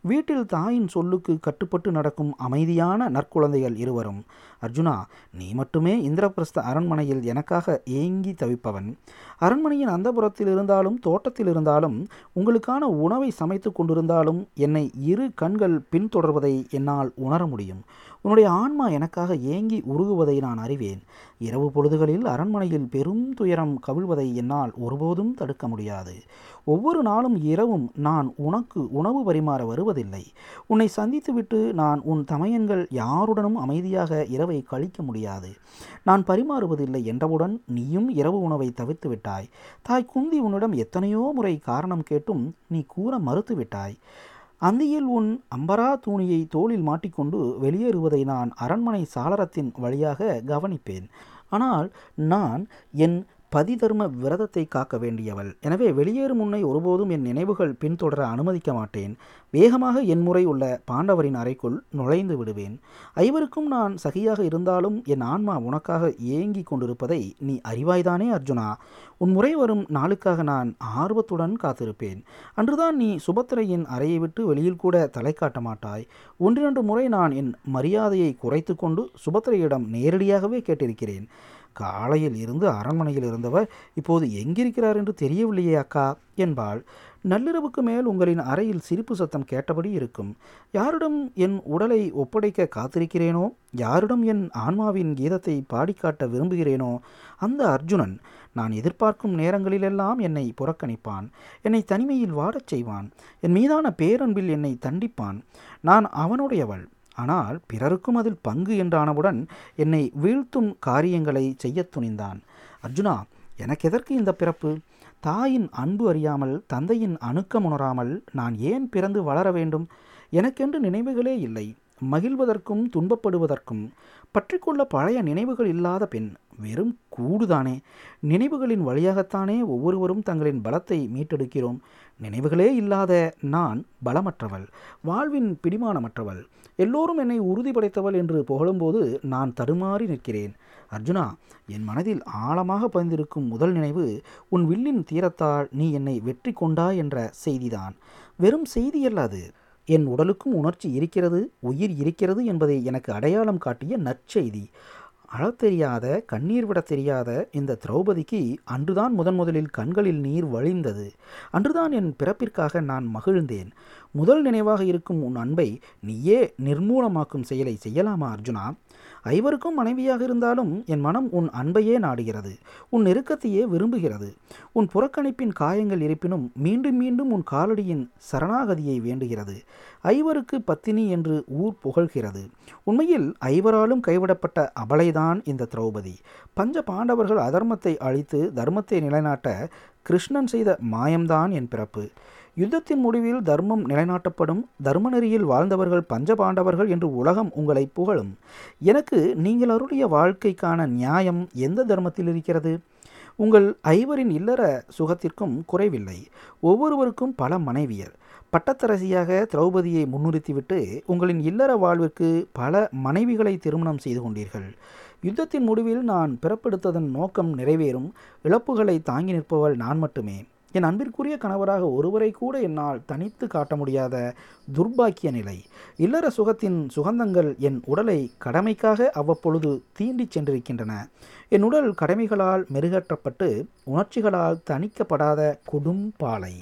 வீட்டில் தாயின் சொல்லுக்கு கட்டுப்பட்டு நடக்கும் அமைதியான நற்குழந்தைகள் இருவரும் அர்ஜுனா நீ மட்டுமே இந்திரபிரஸ்த அரண்மனையில் எனக்காக ஏங்கி தவிப்பவன் அரண்மனையின் அந்தபுரத்தில் இருந்தாலும் தோட்டத்தில் இருந்தாலும் உங்களுக்கான உணவை சமைத்து கொண்டிருந்தாலும் என்னை இரு கண்கள் பின்தொடர்வதை என்னால் உணர முடியும் உன்னுடைய ஆன்மா எனக்காக ஏங்கி உருகுவதை நான் அறிவேன் இரவு பொழுதுகளில் அரண்மனையில் பெரும் துயரம் கவிழ்வதை என்னால் ஒருபோதும் தடுக்க முடியாது ஒவ்வொரு நாளும் இரவும் நான் உனக்கு உணவு பரிமாற வருவதில்லை உன்னை சந்தித்துவிட்டு நான் உன் தமையன்கள் யாருடனும் அமைதியாக இரவை கழிக்க முடியாது நான் பரிமாறுவதில்லை என்றவுடன் நீயும் இரவு உணவை தவிர்த்து விட்டாய் தாய் குந்தி உன்னிடம் எத்தனையோ முறை காரணம் கேட்டும் நீ கூற மறுத்து விட்டாய் அந்தியில் உன் அம்பரா தூணியை தோளில் மாட்டிக்கொண்டு வெளியேறுவதை நான் அரண்மனை சாளரத்தின் வழியாக கவனிப்பேன் ஆனால் நான் என் பதிதர்ம விரதத்தை காக்க வேண்டியவள் எனவே வெளியேறும் முன்னை ஒருபோதும் என் நினைவுகள் பின்தொடர அனுமதிக்க மாட்டேன் வேகமாக என் முறை உள்ள பாண்டவரின் அறைக்குள் நுழைந்து விடுவேன் ஐவருக்கும் நான் சகியாக இருந்தாலும் என் ஆன்மா உனக்காக ஏங்கி கொண்டிருப்பதை நீ அறிவாய்தானே அர்ஜுனா உன் முறை வரும் நாளுக்காக நான் ஆர்வத்துடன் காத்திருப்பேன் அன்றுதான் நீ சுபத்திரையின் அறையை விட்டு வெளியில் கூட தலை காட்ட மாட்டாய் ஒன்றிரண்டு முறை நான் என் மரியாதையை குறைத்து கொண்டு சுபத்திரையிடம் நேரடியாகவே கேட்டிருக்கிறேன் காலையில் இருந்து அரண்மனையில் இருந்தவர் இப்போது எங்கிருக்கிறார் என்று தெரியவில்லையே அக்கா என்பாள் நள்ளிரவுக்கு மேல் உங்களின் அறையில் சிரிப்பு சத்தம் கேட்டபடி இருக்கும் யாரிடம் என் உடலை ஒப்படைக்க காத்திருக்கிறேனோ யாரிடம் என் ஆன்மாவின் கீதத்தை பாடிக்காட்ட விரும்புகிறேனோ அந்த அர்ஜுனன் நான் எதிர்பார்க்கும் நேரங்களிலெல்லாம் என்னை புறக்கணிப்பான் என்னை தனிமையில் வாடச் செய்வான் என் மீதான பேரன்பில் என்னை தண்டிப்பான் நான் அவனுடையவள் ஆனால் பிறருக்கும் அதில் பங்கு என்றானவுடன் என்னை வீழ்த்தும் காரியங்களை செய்யத் துணிந்தான் அர்ஜுனா எனக்கு எதற்கு இந்த பிறப்பு தாயின் அன்பு அறியாமல் தந்தையின் அணுக்கம் உணராமல் நான் ஏன் பிறந்து வளர வேண்டும் எனக்கென்று நினைவுகளே இல்லை மகிழ்வதற்கும் துன்பப்படுவதற்கும் பற்றிக்கொள்ள பழைய நினைவுகள் இல்லாத பெண் வெறும் கூடுதானே நினைவுகளின் வழியாகத்தானே ஒவ்வொருவரும் தங்களின் பலத்தை மீட்டெடுக்கிறோம் நினைவுகளே இல்லாத நான் பலமற்றவள் வாழ்வின் பிடிமானமற்றவள் எல்லோரும் என்னை உறுதிப்படைத்தவள் என்று புகழும்போது நான் தடுமாறி நிற்கிறேன் அர்ஜுனா என் மனதில் ஆழமாக பதிந்திருக்கும் முதல் நினைவு உன் வில்லின் தீரத்தால் நீ என்னை வெற்றி கொண்டாய் என்ற செய்திதான் வெறும் செய்தியல்ல அது என் உடலுக்கும் உணர்ச்சி இருக்கிறது உயிர் இருக்கிறது என்பதை எனக்கு அடையாளம் காட்டிய நற்செய்தி அழத் தெரியாத கண்ணீர் விட தெரியாத இந்த திரௌபதிக்கு அன்றுதான் முதன் முதலில் கண்களில் நீர் வழிந்தது அன்றுதான் என் பிறப்பிற்காக நான் மகிழ்ந்தேன் முதல் நினைவாக இருக்கும் உன் அன்பை நீயே நிர்மூலமாக்கும் செயலை செய்யலாமா அர்ஜுனா ஐவருக்கும் மனைவியாக இருந்தாலும் என் மனம் உன் அன்பையே நாடுகிறது உன் நெருக்கத்தையே விரும்புகிறது உன் புறக்கணிப்பின் காயங்கள் இருப்பினும் மீண்டும் மீண்டும் உன் காலடியின் சரணாகதியை வேண்டுகிறது ஐவருக்கு பத்தினி என்று ஊர் புகழ்கிறது உண்மையில் ஐவராலும் கைவிடப்பட்ட அபலைதான் இந்த திரௌபதி பஞ்ச பாண்டவர்கள் அதர்மத்தை அழித்து தர்மத்தை நிலைநாட்ட கிருஷ்ணன் செய்த மாயம்தான் என் பிறப்பு யுத்தத்தின் முடிவில் தர்மம் நிலைநாட்டப்படும் தர்மநெறியில் வாழ்ந்தவர்கள் பஞ்சபாண்டவர்கள் என்று உலகம் உங்களை புகழும் எனக்கு நீங்கள் அருளிய வாழ்க்கைக்கான நியாயம் எந்த தர்மத்தில் இருக்கிறது உங்கள் ஐவரின் இல்லற சுகத்திற்கும் குறைவில்லை ஒவ்வொருவருக்கும் பல மனைவியர் பட்டத்தரசியாக திரௌபதியை முன்னிறுத்திவிட்டு உங்களின் இல்லற வாழ்விற்கு பல மனைவிகளை திருமணம் செய்து கொண்டீர்கள் யுத்தத்தின் முடிவில் நான் பிறப்பெடுத்ததன் நோக்கம் நிறைவேறும் இழப்புகளை தாங்கி நிற்பவள் நான் மட்டுமே என் அன்பிற்குரிய கணவராக ஒருவரை கூட என்னால் தனித்து காட்ட முடியாத துர்பாக்கிய நிலை இல்லற சுகத்தின் சுகந்தங்கள் என் உடலை கடமைக்காக அவ்வப்பொழுது தீண்டிச் சென்றிருக்கின்றன என் உடல் கடமைகளால் மெருகேற்றப்பட்டு உணர்ச்சிகளால் தணிக்கப்படாத கொடும் பாலை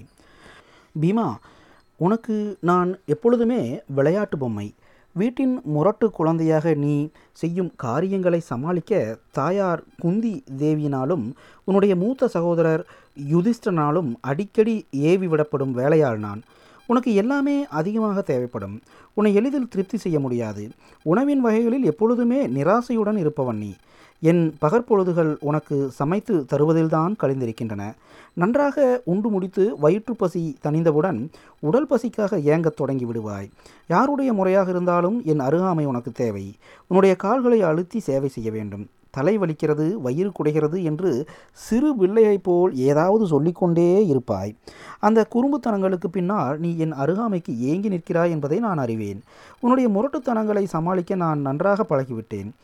பீமா உனக்கு நான் எப்பொழுதுமே விளையாட்டு பொம்மை வீட்டின் முரட்டு குழந்தையாக நீ செய்யும் காரியங்களை சமாளிக்க தாயார் குந்தி தேவியினாலும் உன்னுடைய மூத்த சகோதரர் யுதிஷ்டனாலும் அடிக்கடி ஏவி விடப்படும் வேலையாள் நான் உனக்கு எல்லாமே அதிகமாக தேவைப்படும் உன்னை எளிதில் திருப்தி செய்ய முடியாது உணவின் வகைகளில் எப்பொழுதுமே நிராசையுடன் இருப்பவன் நீ என் பகற்பொழுதுகள் உனக்கு சமைத்து தருவதில்தான் கழிந்திருக்கின்றன நன்றாக உண்டு முடித்து வயிற்று பசி தணிந்தவுடன் உடல் பசிக்காக ஏங்கத் தொடங்கி விடுவாய் யாருடைய முறையாக இருந்தாலும் என் அருகாமை உனக்கு தேவை உன்னுடைய கால்களை அழுத்தி சேவை செய்ய வேண்டும் தலை வலிக்கிறது வயிறு குடைகிறது என்று சிறு பிள்ளையைப் போல் ஏதாவது சொல்லிக்கொண்டே இருப்பாய் அந்த குறும்புத்தனங்களுக்கு பின்னால் நீ என் அருகாமைக்கு ஏங்கி நிற்கிறாய் என்பதை நான் அறிவேன் உன்னுடைய முரட்டுத்தனங்களை சமாளிக்க நான் நன்றாக பழகிவிட்டேன்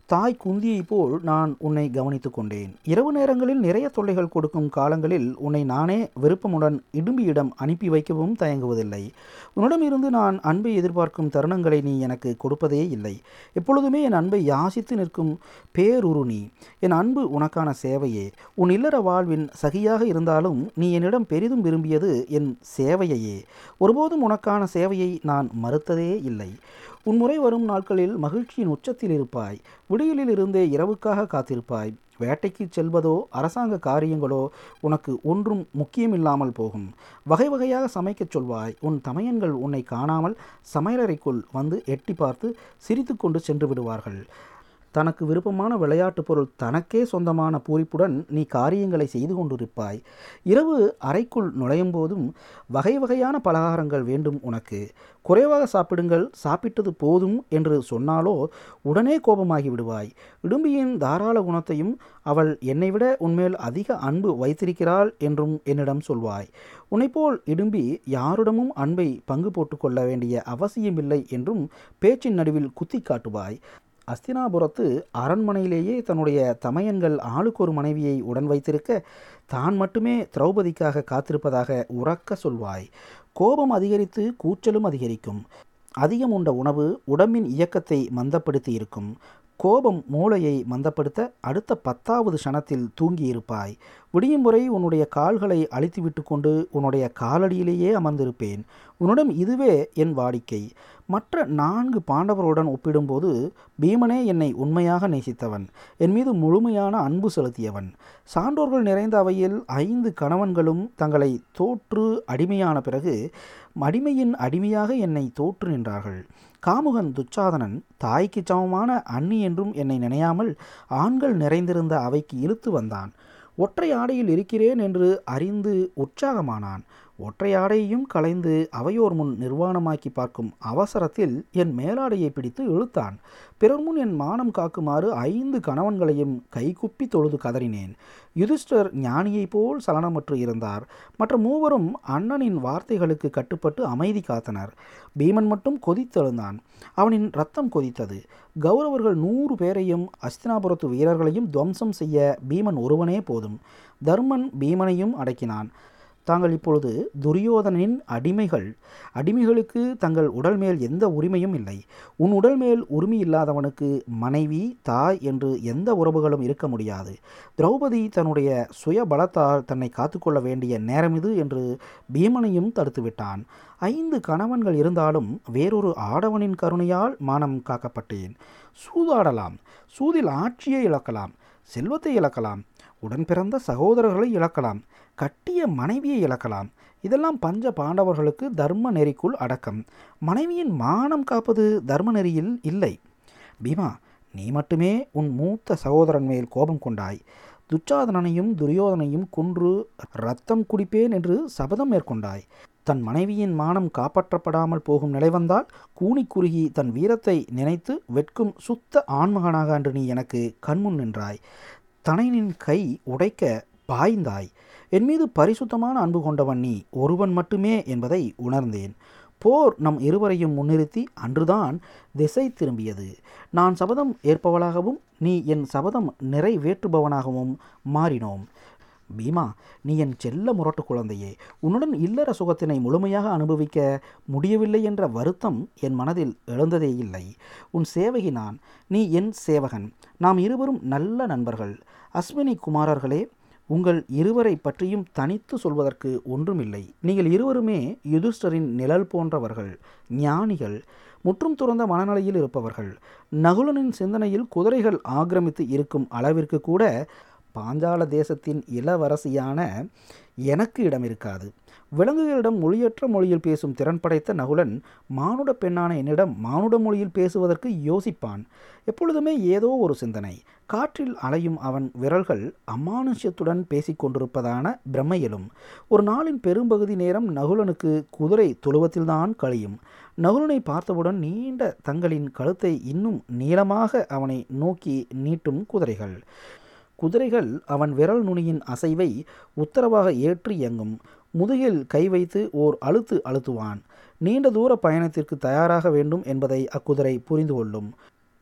தாய் குந்தியைப் போல் நான் உன்னை கவனித்து கொண்டேன் இரவு நேரங்களில் நிறைய தொல்லைகள் கொடுக்கும் காலங்களில் உன்னை நானே விருப்பமுடன் இடும்பியிடம் அனுப்பி வைக்கவும் தயங்குவதில்லை உன்னிடமிருந்து நான் அன்பை எதிர்பார்க்கும் தருணங்களை நீ எனக்கு கொடுப்பதே இல்லை எப்பொழுதுமே என் அன்பை யாசித்து நிற்கும் பேருரு நீ என் அன்பு உனக்கான சேவையே உன் இல்லற வாழ்வின் சகியாக இருந்தாலும் நீ என்னிடம் பெரிதும் விரும்பியது என் சேவையையே ஒருபோதும் உனக்கான சேவையை நான் மறுத்ததே இல்லை உன் முறை வரும் நாட்களில் மகிழ்ச்சியின் உச்சத்தில் இருப்பாய் விடியலில் இருந்தே இரவுக்காக காத்திருப்பாய் வேட்டைக்கு செல்வதோ அரசாங்க காரியங்களோ உனக்கு ஒன்றும் முக்கியமில்லாமல் போகும் வகை வகையாக சமைக்கச் சொல்வாய் உன் தமையன்கள் உன்னை காணாமல் சமையலறைக்குள் வந்து எட்டி பார்த்து சிரித்துக்கொண்டு சென்று விடுவார்கள் தனக்கு விருப்பமான விளையாட்டுப் பொருள் தனக்கே சொந்தமான பூரிப்புடன் நீ காரியங்களை செய்து கொண்டிருப்பாய் இரவு அறைக்குள் நுழையும் போதும் வகை வகையான பலகாரங்கள் வேண்டும் உனக்கு குறைவாக சாப்பிடுங்கள் சாப்பிட்டது போதும் என்று சொன்னாலோ உடனே கோபமாகி விடுவாய் இடும்பியின் தாராள குணத்தையும் அவள் என்னை விட உன்மேல் அதிக அன்பு வைத்திருக்கிறாள் என்றும் என்னிடம் சொல்வாய் உன்னைப்போல் இடும்பி யாரிடமும் அன்பை பங்கு போட்டுக்கொள்ள வேண்டிய அவசியமில்லை என்றும் பேச்சின் நடுவில் குத்தி காட்டுவாய் அஸ்தினாபுரத்து அரண்மனையிலேயே தன்னுடைய தமையன்கள் ஆளுக்கு ஒரு மனைவியை உடன் வைத்திருக்க தான் மட்டுமே திரௌபதிக்காக காத்திருப்பதாக உறக்க சொல்வாய் கோபம் அதிகரித்து கூச்சலும் அதிகரிக்கும் அதிகம் உண்ட உணவு உடம்பின் இயக்கத்தை மந்தப்படுத்தி இருக்கும் கோபம் மூளையை மந்தப்படுத்த அடுத்த பத்தாவது க்ஷணத்தில் தூங்கியிருப்பாய் விடியும் வரை உன்னுடைய கால்களை அழித்துவிட்டு கொண்டு உன்னுடைய காலடியிலேயே அமர்ந்திருப்பேன் உன்னிடம் இதுவே என் வாடிக்கை மற்ற நான்கு பாண்டவர்களுடன் ஒப்பிடும்போது பீமனே என்னை உண்மையாக நேசித்தவன் என் மீது முழுமையான அன்பு செலுத்தியவன் சான்றோர்கள் நிறைந்த அவையில் ஐந்து கணவன்களும் தங்களை தோற்று அடிமையான பிறகு அடிமையின் அடிமையாக என்னை தோற்று நின்றார்கள் காமுகன் துச்சாதனன் தாய்க்கு சமமான அன்னி என்றும் என்னை நினையாமல் ஆண்கள் நிறைந்திருந்த அவைக்கு இழுத்து வந்தான் ஒற்றை ஆடையில் இருக்கிறேன் என்று அறிந்து உற்சாகமானான் ஒற்றை ஆடையையும் களைந்து அவையோர் முன் நிர்வாணமாக்கி பார்க்கும் அவசரத்தில் என் மேலாடையை பிடித்து இழுத்தான் பிறர் முன் என் மானம் காக்குமாறு ஐந்து கணவன்களையும் கைகுப்பி தொழுது கதறினேன் யுதிஷ்டர் ஞானியைப் போல் சலனமற்று இருந்தார் மற்ற மூவரும் அண்ணனின் வார்த்தைகளுக்கு கட்டுப்பட்டு அமைதி காத்தனர் பீமன் மட்டும் கொதித்தெழுந்தான் அவனின் ரத்தம் கொதித்தது கௌரவர்கள் நூறு பேரையும் அஸ்தினாபுரத்து வீரர்களையும் துவம்சம் செய்ய பீமன் ஒருவனே போதும் தர்மன் பீமனையும் அடக்கினான் தாங்கள் இப்பொழுது துரியோதனின் அடிமைகள் அடிமைகளுக்கு தங்கள் உடல் மேல் எந்த உரிமையும் இல்லை உன் உடல் மேல் உரிமை இல்லாதவனுக்கு மனைவி தாய் என்று எந்த உறவுகளும் இருக்க முடியாது திரௌபதி தன்னுடைய சுய பலத்தால் தன்னை காத்துக்கொள்ள வேண்டிய நேரம் இது என்று பீமனையும் தடுத்துவிட்டான் ஐந்து கணவன்கள் இருந்தாலும் வேறொரு ஆடவனின் கருணையால் மானம் காக்கப்பட்டேன் சூதாடலாம் சூதில் ஆட்சியை இழக்கலாம் செல்வத்தை இழக்கலாம் உடன் பிறந்த சகோதரர்களை இழக்கலாம் கட்டிய மனைவியை இழக்கலாம் இதெல்லாம் பஞ்ச பாண்டவர்களுக்கு தர்ம நெறிக்குள் அடக்கம் மனைவியின் மானம் காப்பது தர்ம நெறியில் இல்லை பீமா நீ மட்டுமே உன் மூத்த சகோதரன் மேல் கோபம் கொண்டாய் துச்சாதனனையும் துரியோதனையும் கொன்று ரத்தம் குடிப்பேன் என்று சபதம் மேற்கொண்டாய் தன் மனைவியின் மானம் காப்பாற்றப்படாமல் போகும் நிலை வந்தால் கூனி குறுகி தன் வீரத்தை நினைத்து வெட்கும் சுத்த ஆண்மகனாக அன்று நீ எனக்கு கண்முன் நின்றாய் தனைனின் கை உடைக்க பாய்ந்தாய் என் மீது பரிசுத்தமான அன்பு கொண்டவன் நீ ஒருவன் மட்டுமே என்பதை உணர்ந்தேன் போர் நம் இருவரையும் முன்னிறுத்தி அன்றுதான் திசை திரும்பியது நான் சபதம் ஏற்பவளாகவும் நீ என் சபதம் நிறைவேற்றுபவனாகவும் மாறினோம் பீமா நீ என் செல்ல முரட்டு குழந்தையே உன்னுடன் இல்லற சுகத்தினை முழுமையாக அனுபவிக்க முடியவில்லை என்ற வருத்தம் என் மனதில் எழுந்ததே இல்லை உன் சேவகி நான் நீ என் சேவகன் நாம் இருவரும் நல்ல நண்பர்கள் அஸ்வினி குமாரர்களே உங்கள் இருவரை பற்றியும் தனித்து சொல்வதற்கு ஒன்றுமில்லை நீங்கள் இருவருமே யுதிஷ்டரின் நிழல் போன்றவர்கள் ஞானிகள் முற்றும் துறந்த மனநிலையில் இருப்பவர்கள் நகுலனின் சிந்தனையில் குதிரைகள் ஆக்கிரமித்து இருக்கும் அளவிற்கு கூட பாஞ்சால தேசத்தின் இளவரசியான எனக்கு இடம் இருக்காது விலங்குகளிடம் மொழியற்ற மொழியில் பேசும் திறன் படைத்த நகுலன் மானுட பெண்ணான என்னிடம் மானுட மொழியில் பேசுவதற்கு யோசிப்பான் எப்பொழுதுமே ஏதோ ஒரு சிந்தனை காற்றில் அலையும் அவன் விரல்கள் அமானுஷ்யத்துடன் பேசிக்கொண்டிருப்பதான பிரம்மையிலும் ஒரு நாளின் பெரும்பகுதி நேரம் நகுலனுக்கு குதிரை தொழுவத்தில்தான் கழியும் நகுலனை பார்த்தவுடன் நீண்ட தங்களின் கழுத்தை இன்னும் நீளமாக அவனை நோக்கி நீட்டும் குதிரைகள் குதிரைகள் அவன் விரல் நுனியின் அசைவை உத்தரவாக ஏற்றி இயங்கும் முதுகில் கை வைத்து ஓர் அழுத்து அழுத்துவான் நீண்ட தூர பயணத்திற்கு தயாராக வேண்டும் என்பதை அக்குதிரை புரிந்து கொள்ளும்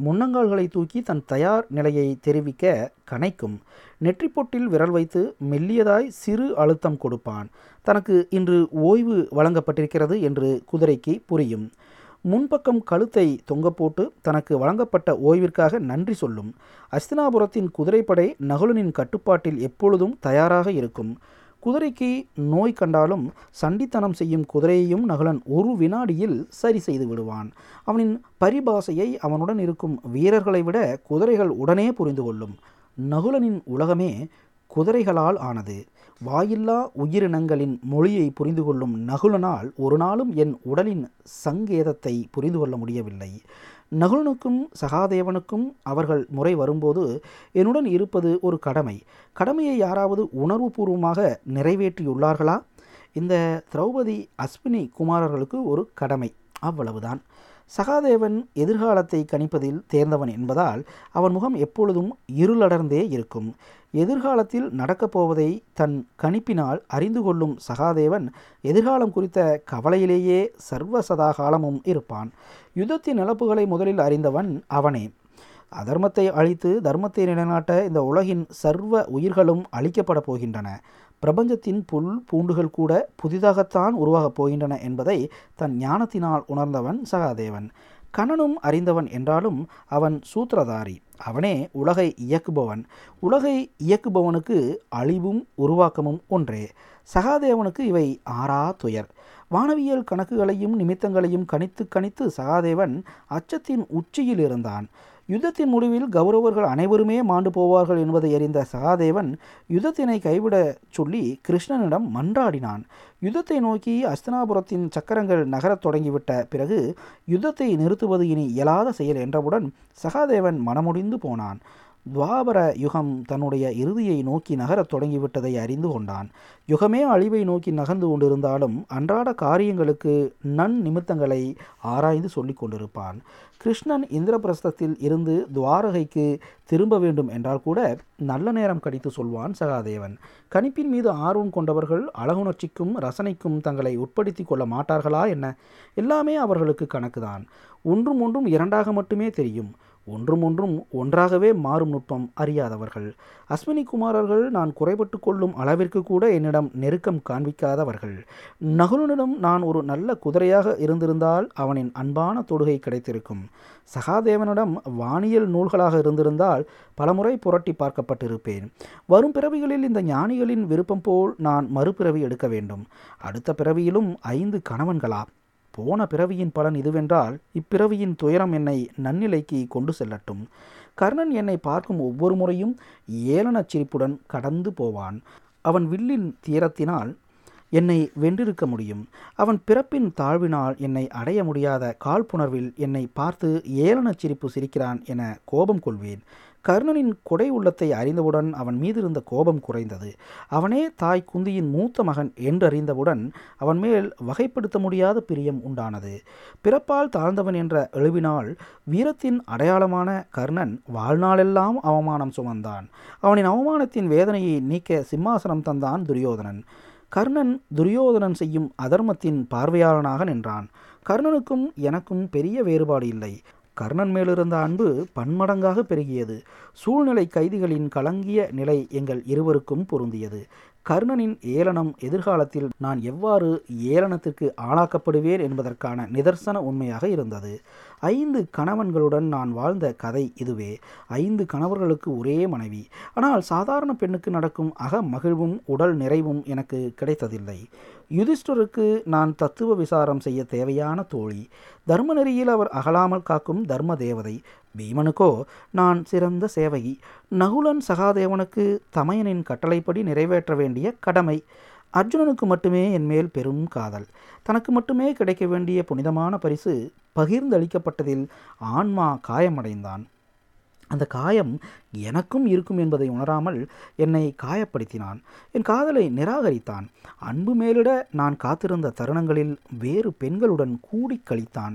முன்னங்கால்களை தூக்கி தன் தயார் நிலையை தெரிவிக்க கனைக்கும் நெற்றிப்பொட்டில் விரல் வைத்து மெல்லியதாய் சிறு அழுத்தம் கொடுப்பான் தனக்கு இன்று ஓய்வு வழங்கப்பட்டிருக்கிறது என்று குதிரைக்கு புரியும் முன்பக்கம் கழுத்தை தொங்க போட்டு தனக்கு வழங்கப்பட்ட ஓய்விற்காக நன்றி சொல்லும் அஸ்தினாபுரத்தின் குதிரைப்படை நகுலனின் கட்டுப்பாட்டில் எப்பொழுதும் தயாராக இருக்கும் குதிரைக்கு நோய் கண்டாலும் சண்டித்தனம் செய்யும் குதிரையையும் நகுலன் ஒரு வினாடியில் சரி செய்து விடுவான் அவனின் பரிபாசையை அவனுடன் இருக்கும் வீரர்களை விட குதிரைகள் உடனே புரிந்து கொள்ளும் நகுலனின் உலகமே குதிரைகளால் ஆனது வாயில்லா உயிரினங்களின் மொழியை புரிந்து கொள்ளும் நகுலனால் ஒரு நாளும் என் உடலின் சங்கேதத்தை புரிந்து கொள்ள முடியவில்லை நகுலனுக்கும் சகாதேவனுக்கும் அவர்கள் முறை வரும்போது என்னுடன் இருப்பது ஒரு கடமை கடமையை யாராவது உணர்வுபூர்வமாக நிறைவேற்றியுள்ளார்களா இந்த திரௌபதி அஸ்வினி குமாரர்களுக்கு ஒரு கடமை அவ்வளவுதான் சகாதேவன் எதிர்காலத்தை கணிப்பதில் தேர்ந்தவன் என்பதால் அவன் முகம் எப்பொழுதும் இருளடர்ந்தே இருக்கும் எதிர்காலத்தில் நடக்கப் போவதை தன் கணிப்பினால் அறிந்து கொள்ளும் சகாதேவன் எதிர்காலம் குறித்த கவலையிலேயே சர்வசதா காலமும் இருப்பான் யுத்தத்தின் நிலப்புகளை முதலில் அறிந்தவன் அவனே அதர்மத்தை அழித்து தர்மத்தை நிலைநாட்ட இந்த உலகின் சர்வ உயிர்களும் அழிக்கப்பட போகின்றன பிரபஞ்சத்தின் புல் பூண்டுகள் கூட புதிதாகத்தான் உருவாகப் போகின்றன என்பதை தன் ஞானத்தினால் உணர்ந்தவன் சகாதேவன் கணனும் அறிந்தவன் என்றாலும் அவன் சூத்திரதாரி அவனே உலகை இயக்குபவன் உலகை இயக்குபவனுக்கு அழிவும் உருவாக்கமும் ஒன்றே சகாதேவனுக்கு இவை ஆறா துயர் வானவியல் கணக்குகளையும் நிமித்தங்களையும் கணித்து கணித்து சகாதேவன் அச்சத்தின் உச்சியில் இருந்தான் யுத்தத்தின் முடிவில் கௌரவர்கள் அனைவருமே மாண்டு போவார்கள் என்பதை அறிந்த சகாதேவன் யுத்தத்தினை கைவிட சொல்லி கிருஷ்ணனிடம் மன்றாடினான் யுத்தத்தை நோக்கி அஸ்தனாபுரத்தின் சக்கரங்கள் நகரத் தொடங்கிவிட்ட பிறகு யுத்தத்தை நிறுத்துவது இனி இயலாத செயல் என்றவுடன் சகாதேவன் மனமுடிந்து போனான் துவாபர யுகம் தன்னுடைய இறுதியை நோக்கி நகரத் தொடங்கிவிட்டதை அறிந்து கொண்டான் யுகமே அழிவை நோக்கி நகர்ந்து கொண்டிருந்தாலும் அன்றாட காரியங்களுக்கு நன் நிமித்தங்களை ஆராய்ந்து சொல்லிக் கொண்டிருப்பான் கிருஷ்ணன் இந்திரபிரஸ்தத்தில் இருந்து துவாரகைக்கு திரும்ப வேண்டும் என்றால் கூட நல்ல நேரம் கடித்து சொல்வான் சகாதேவன் கணிப்பின் மீது ஆர்வம் கொண்டவர்கள் அழகுணர்ச்சிக்கும் ரசனைக்கும் தங்களை உட்படுத்தி கொள்ள மாட்டார்களா என்ன எல்லாமே அவர்களுக்கு கணக்குதான் ஒன்றும் ஒன்றும் இரண்டாக மட்டுமே தெரியும் ஒன்றும் ஒன்றும் ஒன்றாகவே மாறும் நுட்பம் அறியாதவர்கள் அஸ்வினி குமாரர்கள் நான் குறைபட்டு கொள்ளும் அளவிற்கு கூட என்னிடம் நெருக்கம் காண்பிக்காதவர்கள் நகுலனிடம் நான் ஒரு நல்ல குதிரையாக இருந்திருந்தால் அவனின் அன்பான தொடுகை கிடைத்திருக்கும் சகாதேவனிடம் வானியல் நூல்களாக இருந்திருந்தால் பலமுறை புரட்டி பார்க்கப்பட்டிருப்பேன் வரும் பிறவிகளில் இந்த ஞானிகளின் விருப்பம் போல் நான் மறுபிறவி எடுக்க வேண்டும் அடுத்த பிறவியிலும் ஐந்து கணவன்களா போன பிறவியின் பலன் இதுவென்றால் இப்பிறவியின் துயரம் என்னை நன்னிலைக்கு கொண்டு செல்லட்டும் கர்ணன் என்னை பார்க்கும் ஒவ்வொரு முறையும் ஏளனச் சிரிப்புடன் கடந்து போவான் அவன் வில்லின் தீரத்தினால் என்னை வென்றிருக்க முடியும் அவன் பிறப்பின் தாழ்வினால் என்னை அடைய முடியாத காழ்ப்புணர்வில் என்னை பார்த்து ஏளனச் சிரிப்பு சிரிக்கிறான் என கோபம் கொள்வேன் கர்ணனின் கொடை உள்ளத்தை அறிந்தவுடன் அவன் மீது இருந்த கோபம் குறைந்தது அவனே தாய் குந்தியின் மூத்த மகன் என்றறிந்தவுடன் அவன் மேல் வகைப்படுத்த முடியாத பிரியம் உண்டானது பிறப்பால் தாழ்ந்தவன் என்ற எழுவினால் வீரத்தின் அடையாளமான கர்ணன் வாழ்நாளெல்லாம் அவமானம் சுமந்தான் அவனின் அவமானத்தின் வேதனையை நீக்க சிம்மாசனம் தந்தான் துரியோதனன் கர்ணன் துரியோதனன் செய்யும் அதர்மத்தின் பார்வையாளனாக நின்றான் கர்ணனுக்கும் எனக்கும் பெரிய வேறுபாடு இல்லை கர்ணன் மேலிருந்த அன்பு பன்மடங்காக பெருகியது சூழ்நிலை கைதிகளின் கலங்கிய நிலை எங்கள் இருவருக்கும் பொருந்தியது கர்ணனின் ஏளனம் எதிர்காலத்தில் நான் எவ்வாறு ஏளனத்திற்கு ஆளாக்கப்படுவேன் என்பதற்கான நிதர்சன உண்மையாக இருந்தது ஐந்து கணவன்களுடன் நான் வாழ்ந்த கதை இதுவே ஐந்து கணவர்களுக்கு ஒரே மனைவி ஆனால் சாதாரண பெண்ணுக்கு நடக்கும் அக மகிழ்வும் உடல் நிறைவும் எனக்கு கிடைத்ததில்லை யுதிஷ்டருக்கு நான் தத்துவ விசாரம் செய்ய தேவையான தோழி தர்மநெறியில் அவர் அகலாமல் காக்கும் தர்ம தேவதை பீமனுக்கோ நான் சிறந்த சேவகி நகுலன் சகாதேவனுக்கு தமையனின் கட்டளைப்படி நிறைவேற்ற வேண்டிய கடமை அர்ஜுனனுக்கு மட்டுமே என் மேல் பெரும் காதல் தனக்கு மட்டுமே கிடைக்க வேண்டிய புனிதமான பரிசு பகிர்ந்தளிக்கப்பட்டதில் ஆன்மா காயமடைந்தான் அந்த காயம் எனக்கும் இருக்கும் என்பதை உணராமல் என்னை காயப்படுத்தினான் என் காதலை நிராகரித்தான் அன்பு மேலிட நான் காத்திருந்த தருணங்களில் வேறு பெண்களுடன் கூடி கழித்தான்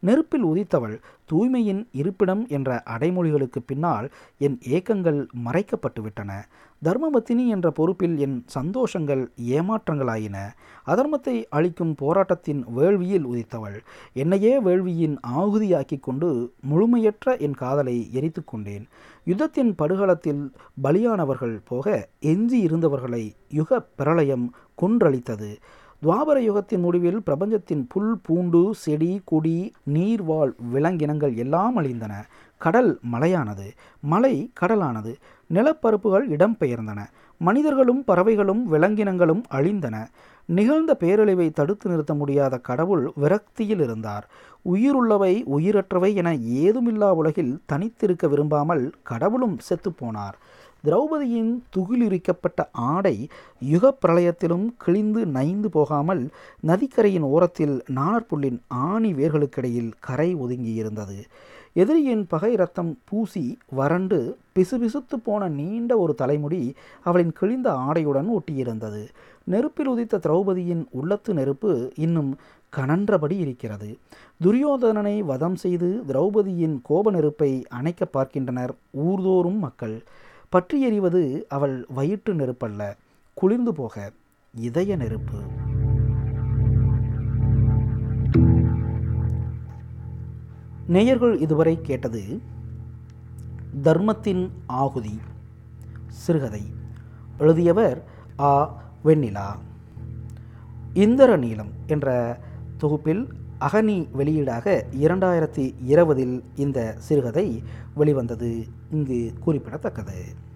நெருப்பில் உதித்தவள் தூய்மையின் இருப்பிடம் என்ற அடைமொழிகளுக்கு பின்னால் என் ஏக்கங்கள் மறைக்கப்பட்டுவிட்டன தர்மபத்தினி என்ற பொறுப்பில் என் சந்தோஷங்கள் ஏமாற்றங்களாயின அதர்மத்தை அழிக்கும் போராட்டத்தின் வேள்வியில் உதித்தவள் என்னையே வேள்வியின் ஆகுதியாக்கி கொண்டு முழுமையற்ற என் காதலை எரித்து கொண்டேன் யுத்தத்தின் படுகளத்தில் பலியானவர்கள் போக எஞ்சி இருந்தவர்களை யுக பிரளயம் கொன்றளித்தது துவாபர யுகத்தின் முடிவில் பிரபஞ்சத்தின் புல் பூண்டு செடி கொடி நீர்வாழ் விலங்கினங்கள் எல்லாம் அழிந்தன கடல் மலையானது மலை கடலானது நிலப்பரப்புகள் இடம்பெயர்ந்தன மனிதர்களும் பறவைகளும் விலங்கினங்களும் அழிந்தன நிகழ்ந்த பேரழிவை தடுத்து நிறுத்த முடியாத கடவுள் விரக்தியில் இருந்தார் உயிருள்ளவை உயிரற்றவை என ஏதுமில்லா உலகில் தனித்திருக்க விரும்பாமல் கடவுளும் செத்துப்போனார் திரௌபதியின் துகிலுரிக்கப்பட்ட ஆடை யுக பிரளயத்திலும் கிழிந்து நைந்து போகாமல் நதிக்கரையின் ஓரத்தில் நாணற்புள்ளின் ஆணி வேர்களுக்கிடையில் கரை ஒதுங்கியிருந்தது எதிரியின் பகை ரத்தம் பூசி வறண்டு பிசுபிசுத்து போன நீண்ட ஒரு தலைமுடி அவளின் கிழிந்த ஆடையுடன் ஒட்டியிருந்தது நெருப்பில் உதித்த திரௌபதியின் உள்ளத்து நெருப்பு இன்னும் கனன்றபடி இருக்கிறது துரியோதனனை வதம் செய்து திரௌபதியின் கோப நெருப்பை அணைக்க பார்க்கின்றனர் ஊர்தோறும் மக்கள் பற்றி எறிவது அவள் வயிற்று நெருப்பல்ல குளிர்ந்து போக இதய நெருப்பு நேயர்கள் இதுவரை கேட்டது தர்மத்தின் ஆகுதி சிறுகதை எழுதியவர் ஆ வெண்ணிலா இந்திர நீலம் என்ற தொகுப்பில் அகனி வெளியீடாக இரண்டாயிரத்தி இருபதில் இந்த சிறுகதை வெளிவந்தது இங்கு குறிப்பிடத்தக்கது